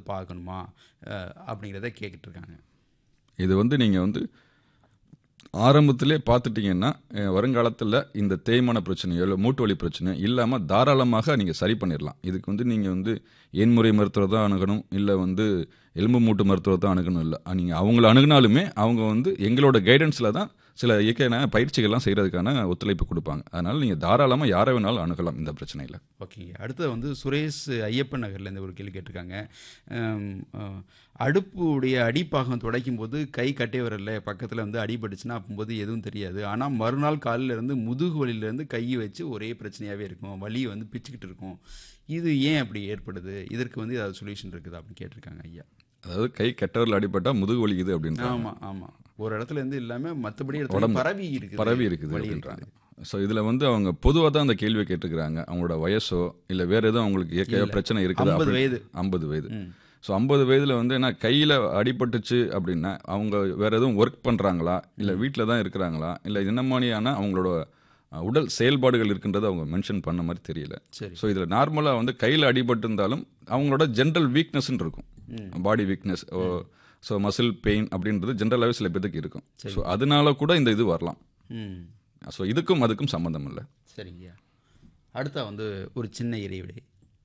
பார்க்கணுமா அஹ், அப்படிங்கிறத கேட்டுட்டு இருக்காங்க இது வந்து நீங்கள் வந்து ஆரம்பத்திலே பார்த்துட்டீங்கன்னா அஹ், வருங்காலத்தில் இந்த தேய்மான பிரச்சனையோ இல்லை மூட்டு வலி பிரச்சனையோ இல்லாமல் தாராளமாக நீங்கள் சரி பண்ணிடலாம் இதுக்கு வந்து நீங்கள் வந்து எண்முறை மருத்துவர் தான் அணுகணும் இல்லை வந்து எலும்பு மூட்டு மருத்துவர் தான் அணுகணும் இல்லை நீங்கள் அவங்கள அணுகுனாலுமே அவங்க வந்து எங்களோட கைடன்ஸில் தான் சில இயற்கையான பயிற்சிகள்லாம் செய்கிறதுக்கான ஒத்துழைப்பு கொடுப்பாங்க அதனால் நீங்கள் தாராளமாக யாரை வேணாலும் அணுகலாம் இந்த பிரச்சனையில் ஓகே அடுத்தது வந்து சுரேஷ் ஐயப்பன் நகர்ல இருந்து ஒரு கேள்வி கேட்டிருக்காங்க ஹம், அஹ், அடுப்புடைய அடிப்பாகம் துடைக்கும் போது கை கட்டே வரல பக்கத்தில் வந்து அடிபட்டுச்சுன்னா அப்போது எதுவும் தெரியாது ஆனால் மறுநாள் காலையில இருந்து முதுகு வலியிலேருந்து கை வச்சு ஒரே பிரச்சனையாகவே இருக்கும் வலி வந்து பிச்சுக்கிட்டு இருக்கும் இது ஏன் அப்படி ஏற்படுது இதற்கு வந்து ஏதாவது சொல்யூஷன் இருக்குதா அப்படின்னு கேட்டிருக்காங்க ஐயா அதாவது கை கெட்டவரில் அடிபட்டால் முதுகு வலிக்குது அப்படின்றாங்க ஆமாம் ஆமாம் ஒரு இடத்துல இருந்து இல்லாமல் மற்றபடி இடத்துல பரவி இருக்குது பரவி இருக்குது வலி அப்படின்றாங்க ஸோ இதில் வந்து அவங்க பொதுவாக தான் அந்த கேள்வியை கேட்டுக்கிறாங்க அவங்களோட வயசோ இல்லை வேற எதுவும் அவங்களுக்கு இயற்கையாக பிரச்சனை இருக்குது 50 வயது. ஐம்பது வயது ஸோ ஐம்பது வயதில் வந்து என்ன கையில் அடிபட்டுச்சு அப்படின்னா அவங்க வேற எதுவும் ஒர்க் பண்ணுறாங்களா இல்லை வீட்டில் தான் இருக்கிறாங்களா இல்லை என்ன மாதிரியான அவங்களோட அஹ், உடல் செயல்பாடுகள் இருக்கின்றதை அவங்க மென்ஷன் பண்ண மாதிரி தெரியல சரி ஸோ இதில் நார்மலாக வந்து கையில் அடிபட்டு இருந்தாலும் அவங்களோட ஜென்ரல் வீக்னஸ்ன்னு இருக்கும் body weakness so muscle pain அப்படின்றது ஜென்ரலாகவே சில பேத்துக்கு இருக்கும் ஸோ அதனால கூட இந்த இது வரலாம் ம் ஸோ இதுக்கும் அதுக்கும் சம்மந்தம் இல்லை சரிங்கய்யா அடுத்தா வந்து ஒரு சின்ன இறைவிடை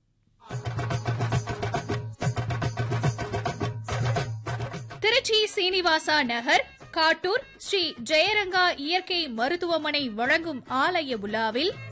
திருச்சி சீனிவாசா நகர் காட்டூர் ஸ்ரீ ஜெயரங்கா இயற்கை மருத்துவமனை வழங்கும் ஆலய விழாவில்